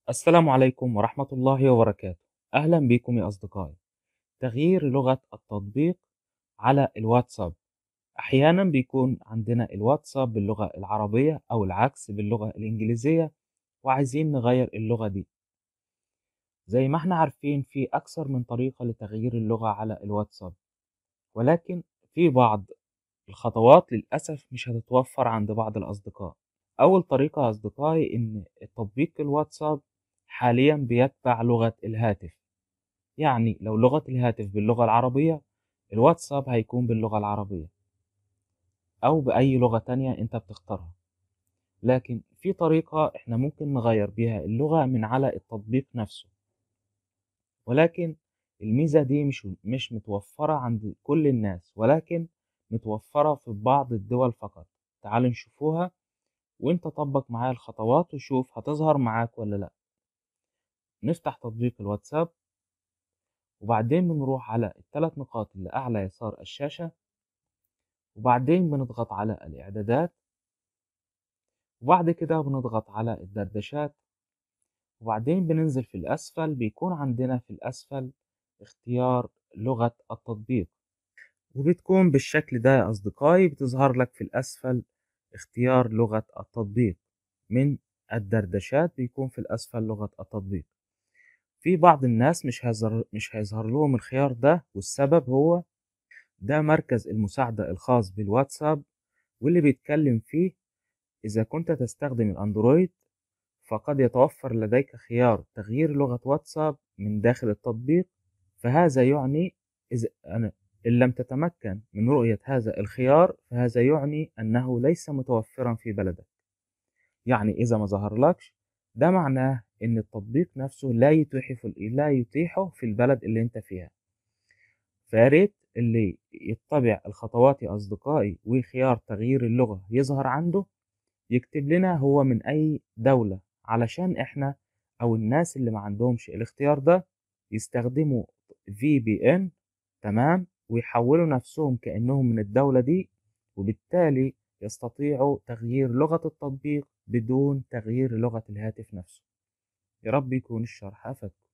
السلام عليكم ورحمة الله وبركاته أهلا بكم يا أصدقائي تغيير لغة التطبيق على الواتساب أحيانا بيكون عندنا الواتساب باللغة العربية أو العكس باللغة الإنجليزية وعايزين نغير اللغة دي زي ما احنا عارفين في أكثر من طريقة لتغيير اللغة على الواتساب ولكن في بعض الخطوات للأسف مش هتتوفر عند بعض الأصدقاء أول طريقة يا أصدقائي إن تطبيق الواتساب حاليا بيتبع لغة الهاتف يعني لو لغة الهاتف باللغة العربية الواتساب هيكون باللغة العربية أو بأي لغة تانية أنت بتختارها لكن في طريقة إحنا ممكن نغير بيها اللغة من على التطبيق نفسه ولكن الميزة دي مش مش متوفرة عند كل الناس ولكن متوفرة في بعض الدول فقط تعال نشوفوها وانت طبق معايا الخطوات وشوف هتظهر معاك ولا لأ نفتح تطبيق الواتساب وبعدين بنروح على الثلاث نقاط اللي أعلى يسار الشاشة وبعدين بنضغط على الإعدادات وبعد كده بنضغط على الدردشات وبعدين بننزل في الأسفل بيكون عندنا في الأسفل اختيار لغة التطبيق وبتكون بالشكل ده يا أصدقائي بتظهر لك في الأسفل اختيار لغة التطبيق من الدردشات بيكون في الأسفل لغة التطبيق في بعض الناس مش هيظهر مش هيظهر لهم الخيار ده والسبب هو ده مركز المساعدة الخاص بالواتساب واللي بيتكلم فيه إذا كنت تستخدم الأندرويد فقد يتوفر لديك خيار تغيير لغة واتساب من داخل التطبيق فهذا يعني إذا أنا إن لم تتمكن من رؤية هذا الخيار فهذا يعني أنه ليس متوفرا في بلدك يعني إذا ما ظهرلكش ده معناه إن التطبيق نفسه لا يتيح في لا يتيحه في البلد اللي أنت فيها فياريت اللي يتبع الخطوات يا أصدقائي وخيار تغيير اللغة يظهر عنده يكتب لنا هو من أي دولة علشان إحنا أو الناس اللي ما عندهمش الاختيار ده يستخدموا VPN تمام ويحولوا نفسهم كأنهم من الدولة دي وبالتالي يستطيعوا تغيير لغة التطبيق بدون تغيير لغة الهاتف نفسه يا رب يكون الشرح أفدكم